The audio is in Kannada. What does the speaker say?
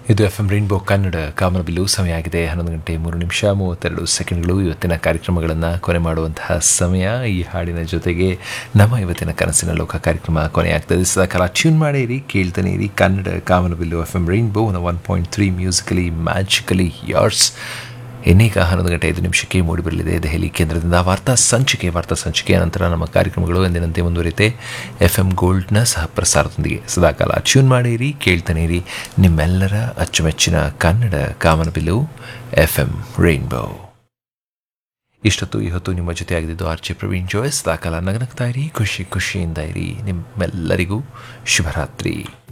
ಇದು ಎಫ್ ಎಂ ರೈನ್ಬೋ ಕನ್ನಡ ಕಾಮನಬಿಲ್ಲು ಸಮಯ ಆಗಿದೆ ಹನ್ನೊಂದು ಗಂಟೆ ಮೂರು ನಿಮಿಷ ಮೂವತ್ತೆರಡು ಸೆಕೆಂಡ್ಗಳು ಇವತ್ತಿನ ಕಾರ್ಯಕ್ರಮಗಳನ್ನು ಕೊನೆ ಮಾಡುವಂತಹ ಸಮಯ ಈ ಹಾಡಿನ ಜೊತೆಗೆ ನಮ್ಮ ಇವತ್ತಿನ ಕನಸಿನ ಲೋಕ ಕಾರ್ಯಕ್ರಮ ಕೊನೆಯಾಗ್ತದೆ ಸದಾ ಕಾಲ ಟ್ಯೂನ್ ಮಾಡಿರಿ ಕೇಳ್ತಾನೆ ಇರಿ ಕನ್ನಡ ಕಾಮನಬಿಲ್ಲು F M rainbow one point three musically magically yours ಇನ್ನೀಗ ಹನ್ನೊಂದು ಗಂಟೆ ಐದು ನಿಮಿಷಕ್ಕೆ ಮೂಡಿಬರಲಿದೆ ದೆಹಲಿ ಕೇಂದ್ರದಿಂದ ವಾರ್ತಾ ಸಂಚಿಕೆ ವಾರ್ತಾ ಸಂಚಿಕೆಯ ನಂತರ ನಮ್ಮ ಕಾರ್ಯಕ್ರಮಗಳು ಎಂದಿನಂತೆ ಮುಂದುವರಿತೆ ಎಫ್ ಎಂ ಗೋಲ್ಡ್ನ ಸಹ ಪ್ರಸಾರದೊಂದಿಗೆ ಸದಾಕಾಲ ಟ್ಯೂನ್ ಮಾಡಿರಿ ಕೇಳ್ತಾನೆ ಇರಿ ನಿಮ್ಮೆಲ್ಲರ ಅಚ್ಚುಮೆಚ್ಚಿನ ಕನ್ನಡ ಕಾಮನಬಿಲ್ಲು ಎಫ್ ಎಂ ರೈನ್ಬೋ ಇಷ್ಟೊತ್ತು ಈ ಹೊತ್ತು ನಿಮ್ಮ ಜೊತೆ ಆಗಿದ್ದು ಆರ್ ಜೆ ಪ್ರವೀಣ್ ಜೋಯಸ್ ಸದಾಕಾಲ ನಗನಗ್ತಾ ಇರಿ ಖುಷಿ ಖುಷಿಯಿಂದ ಇರಿ ನಿಮ್ಮೆಲ್ಲರಿಗೂ ಶುಭರಾತ್ರಿ